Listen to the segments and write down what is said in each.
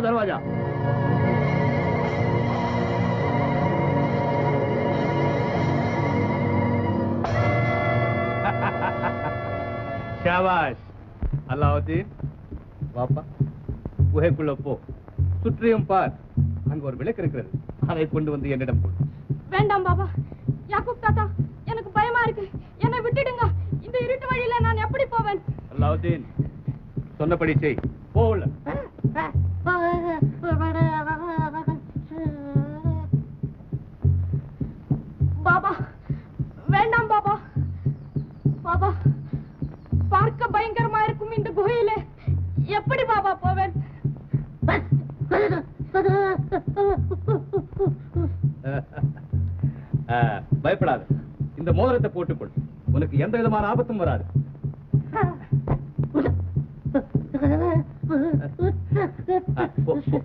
दरवाजा ஷாபாஷ் அல்லாவுதீன் வாப்பா குகைக்குள்ள போ சுற்றியும் பார் அங்க ஒரு விளக்கு இருக்கிறது அதை கொண்டு வந்து என்னிடம் கொடு வேண்டாம் பாபா யாக்கூப் தாத்தா எனக்கு பயமா இருக்கு என்னை விட்டுடுங்க இந்த இருட்டு வழியில நான் எப்படி போவேன் அல்லாவுதீன் சொன்னபடி செய் போ உள்ள பாபா வேண்டாம் பாபா பாபா பார்க்க பயங்கரமா இருக்கும் இந்த குகையில எப்படி பாபா போவேன் ஆ, பயப்படாத இந்த மோதிரத்தை போட்டுக்கொள் உனக்கு எந்த விதமான ஆபத்தும் வராது ஆ, போ, போ.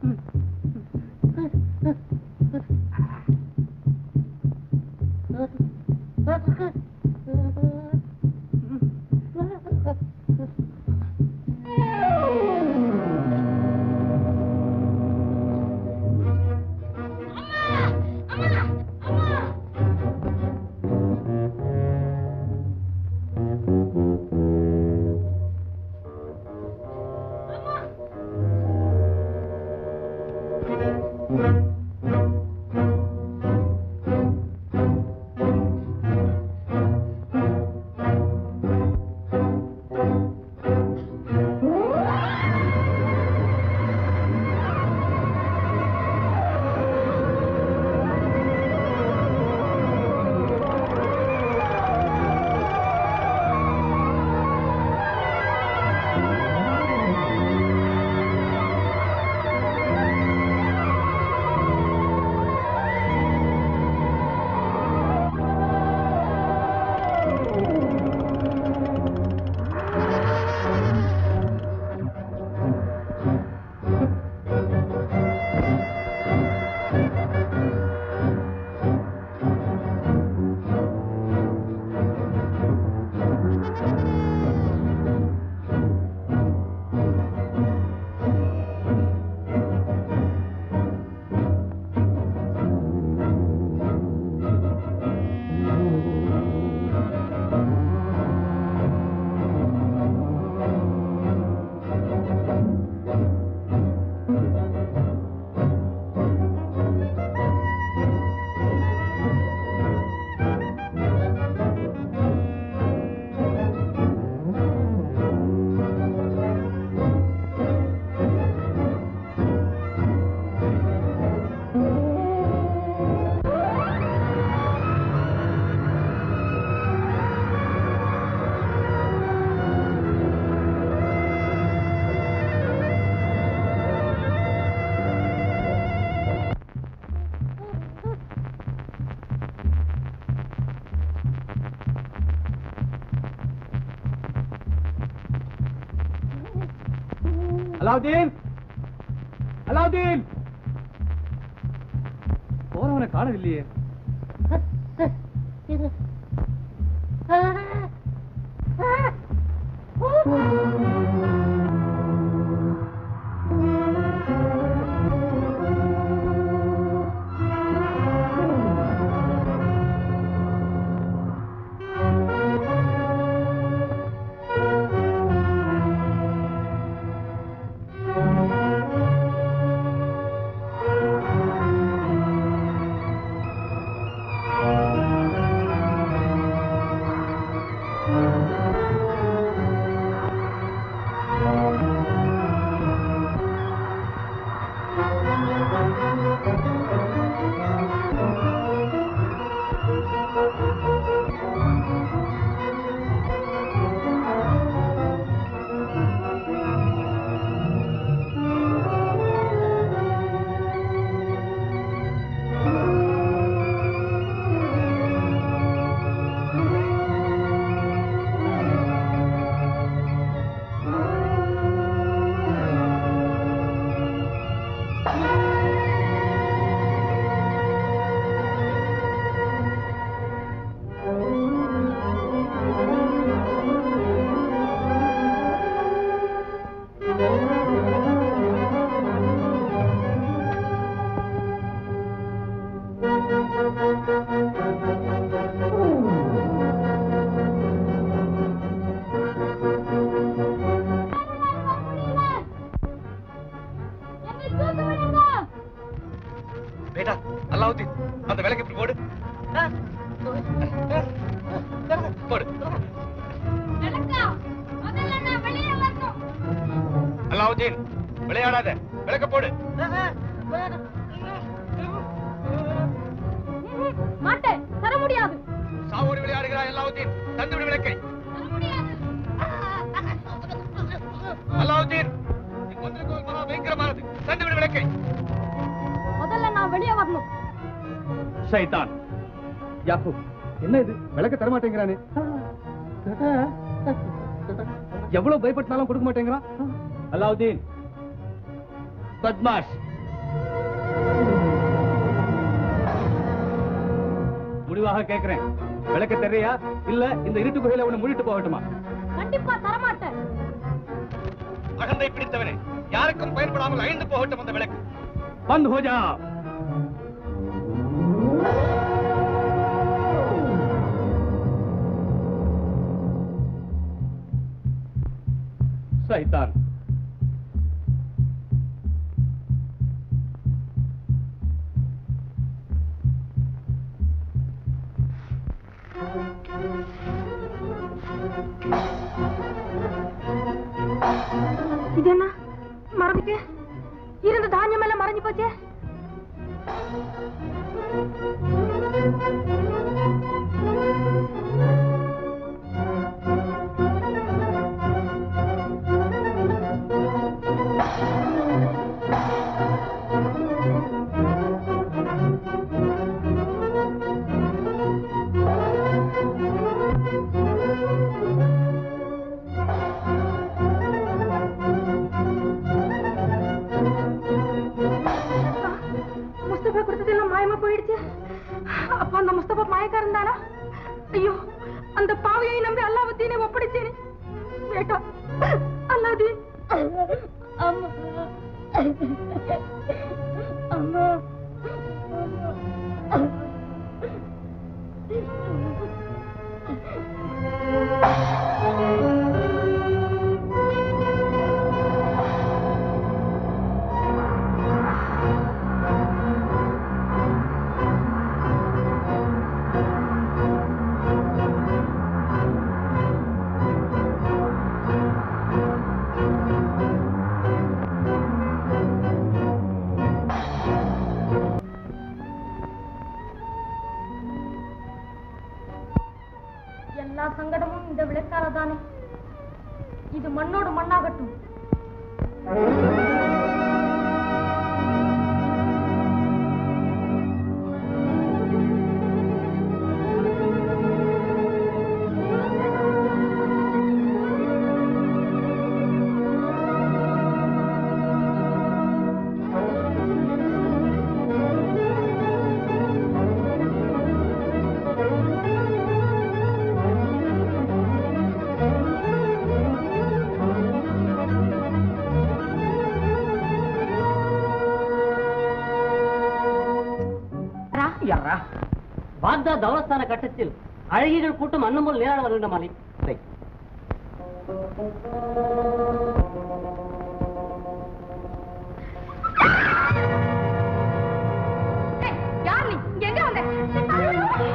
அலாவுதீன் அலாவுதீன் போனவனை காணவில்லையே பேட்டா அல்லாவுதீன் அந்த விளக்கு இப்படி போடு போடு விளக்கா முதல்ல நான் வெளியே வரணும் அல்லாவுதீன் விளையாடாத விளக்க போடு மாட்டேன் தர முடியாது சாவோடு விளையாடுகிறாய் அல்லாவுதீன் தந்து விடு விளக்கை தர முடியாது அல்லாவுதீன் நீ கொண்டிருக்கோள் மகா பயங்கரமானது தந்து விடு விளக்கை முதல்ல நான் வெளியே வரணும் ஷைத்தான் யாக்கூப் என்ன இது விளக்க தர மாட்டேங்கிறானே எவ்வளவு பயப்பட்டாலும் கொடுக்க மாட்டேங்கிறான் அலாவுதீன் பத்மாஷ் முடிவாக கேட்கிறேன் விளக்க தெரியயா இல்ல இந்த இருட்டு குகையில உன்னை மூடிட்டு போகட்டுமா கண்டிப்பா தர மாட்டேன் அகந்தை பிடித்தவனே யாருக்கும் பயன்படாமல் அழிந்து போகட்டும் அந்த விளக்கு பந்த் ஹோஜா சைத்தான் இது என்ன மறந்துட்டு இருந்த தானியம் எல்லாம் மறைஞ்சு போச்சே முஸ்தபா கொடுத்ததெல்லாம் மாயமா போயிடுச்சு அப்ப அந்த முஸ்தபா மாயக்காரன் தானா ஐயோ அந்த பாவியை நம்பி அல்லாவுத்தீனை ஒப்படைச்சேனே வேட்டா அல்லாதீன் அம்மா அம்மா எல்லா சங்கடமும் இந்த விளக்கால தானே இது மண்ணோடு மண்ணாகட்டும் யாரா பாக்தா தௌலஸ்தான கட்டத்தில் அழகிகள் கூட்டம் அன்னம் போல் நீராட வருகின்ற மாலை ஏய், யார் நீ இங்க எங்க வந்த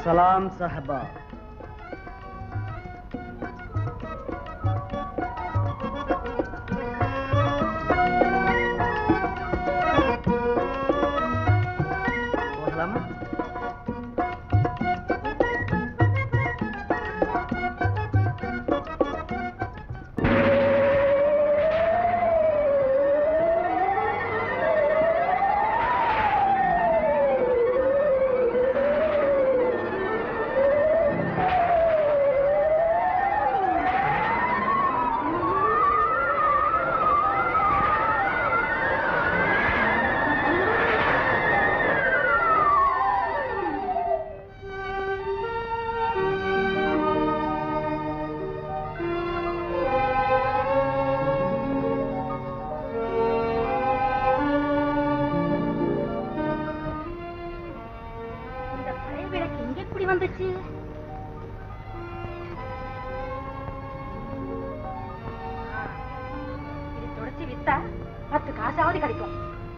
सलाम साहबा போகலாமா இந்த பழைய விளக்கு இங்க எப்படி வந்துச்சு இது தொடச்சி வித்தா பத்து காசாவது கிடைக்கும்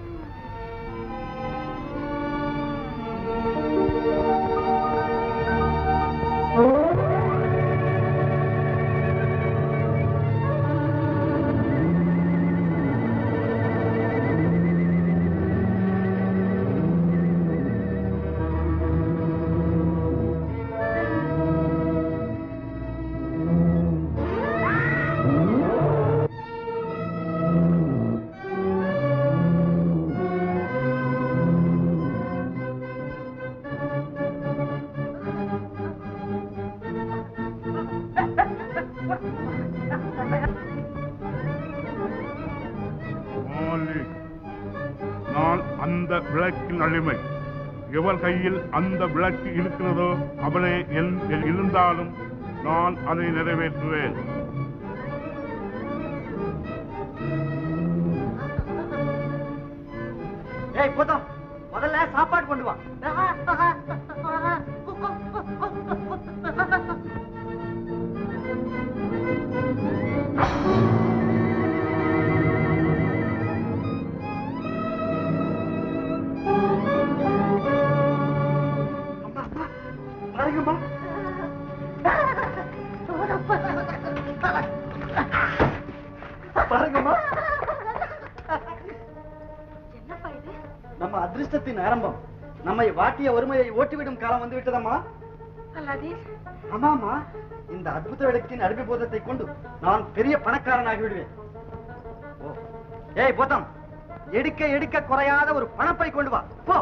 மாலிக், நான் அந்த விளக்கின் அடிமை எவன் கையில் அந்த விளக்கு இருக்கிறதோ அவனே என் என் இருந்தாலும் நான் அதை நிறைவேற்றுவேன் ஏய் போத்தம் முதல்ல சாப்பாடு கொண்டு வா பாருங்கம்மா பாருங்கம்மா என்னப்பா இது நம்ம அதிர்ஷ்டத்தின் ஆரம்பம் நம்மை வாட்டிய ஒருமையை ஓட்டிவிடும் காலம் வந்து விட்டதம்மா அல்லாதீன் ஆமாமா இந்த அற்புத விளக்கின் அடிமை போதத்தை கொண்டு நான் பெரிய பணக்காரனாகி விடுவேன் ஓ ஏய் போத்தம் எடுக்க எடுக்க குறையாத ஒரு பணப்பை கொண்டு வா போ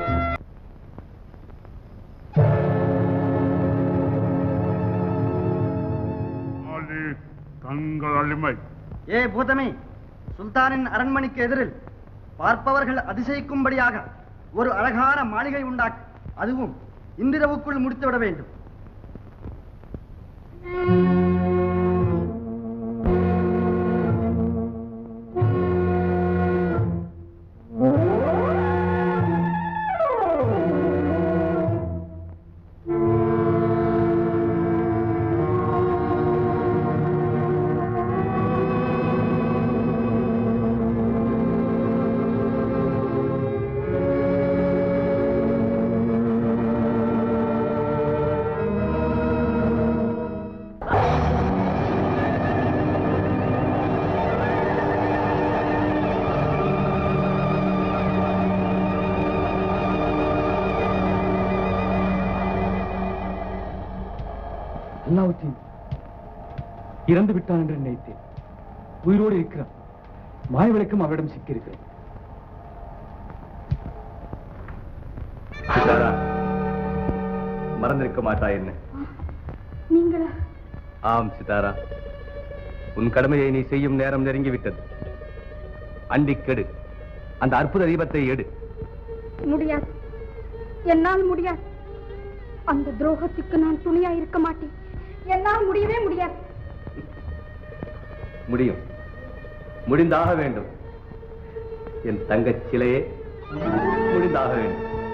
மாலிக், தங்கள் அடிமை ஏ பூதமே சுல்தானின் அரண்மனைக்கு எதிரில் பார்ப்பவர்கள் அதிசயிக்கும்படியாக ஒரு அழகான மாளிகை உண்டாக்கு அதுவும் இன்றிரவுக்குள் முடித்து விட வேண்டும் அல்லாவுத்தீன் இறந்து விட்டான் என்று நினைத்தேன் உயிரோடு இருக்கிறான் மாய விளக்கம் அவரிடம் சிக்கியிருக்கிறது சித்தாரா மறந்திருக்க மாட்டா என்ன நீங்களா ஆம் சிதாரா உன் கடமையை நீ செய்யும் நேரம் நெருங்கி விட்டது அண்டிக் கெடு அந்த அற்புத தீபத்தை எடு முடியாது என்னால் முடியாது அந்த துரோகத்துக்கு நான் துணியா இருக்க மாட்டேன் என்னால் முடியவே முடியாது முடியும் முடிந்தாக வேண்டும் என் தங்கச் சிலையே முடிந்தாக வேண்டும்